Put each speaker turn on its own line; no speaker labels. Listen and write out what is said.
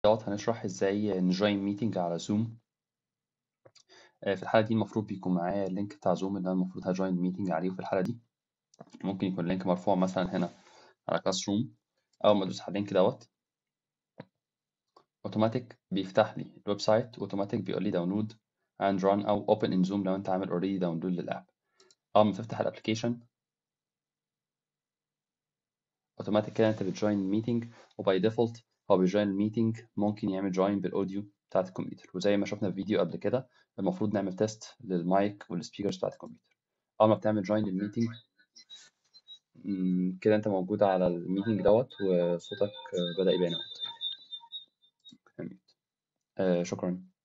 دوت هنشرح ازاي نجوين ميتنج على زوم في الحالة دي المفروض بيكون معايا اللينك بتاع زوم اللي انا المفروض هجوين ميتنج عليه وفي الحالة دي ممكن يكون اللينك مرفوع مثلا هنا على كلاس روم اول ما ادوس على اللينك دوت اوتوماتيك بيفتح لي الويب سايت اوتوماتيك بيقول لي داونلود اند ران او اوبن ان زوم لو انت عامل اوريدي داونلود للاب اول ما تفتح الابلكيشن اوتوماتيك كده انت بتجوين الميتنج وباي ديفولت هو بيجوين الميتنج ممكن يعمل جوين بالاوديو بتاعت الكمبيوتر وزي ما شفنا في فيديو قبل كده المفروض نعمل تيست للمايك والسبيكرز بتاعت الكمبيوتر اول ما بتعمل جوين للميتنج كده انت موجود على الميتنج دوت وصوتك بدأ يبان اهوت شكرا